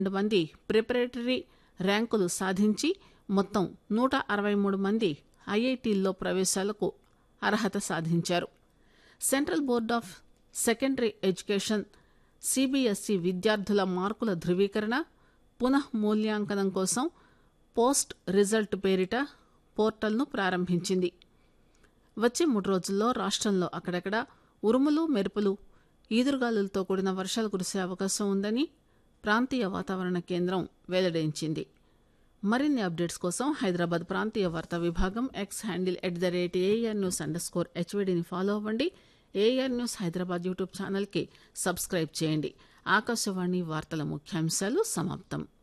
రెండు మంది ప్రిపరేటరీ ర్యాంకులు సాధించి మొత్తం నూట అరవై మూడు మంది ఐఐటీల్లో ప్రవేశాలకు అర్హత సాధించారు central board of secondary education CBSE విద్యార్థుల మార్కుల ధృవీకరణ పునః మూల్యాంకనం కోసం పోస్ట్ రిజల్ట్ పేరిట పోర్టల్ను ప్రారంభించింది వచ్చే మూడు రోజుల్లో రాష్ట్రంలో అక్కడక్కడ ఉరుములు మెరుపులు ఈదురుగాలులతో కూడిన వర్షాలు కురిసే అవకాశం ఉందని ప్రాంతీయ వాతావరణ కేంద్రం వెల్లడించింది మరిన్ని అప్డేట్స్ కోసం హైదరాబాద్ ప్రాంతీయ వార్తా విభాగం X handle at the rate AIR news underscore స్కోర్ హెచ్వీడీని ఫాలో అవ్వండి ఏఆర్ న్యూస్ హైదరాబాద్ యూట్యూబ్ ఛానల్కి సబ్స్క్రైబ్ చేయండి ఆకాశవాణి వార్తల ముఖ్యాంశాలు సమాప్తం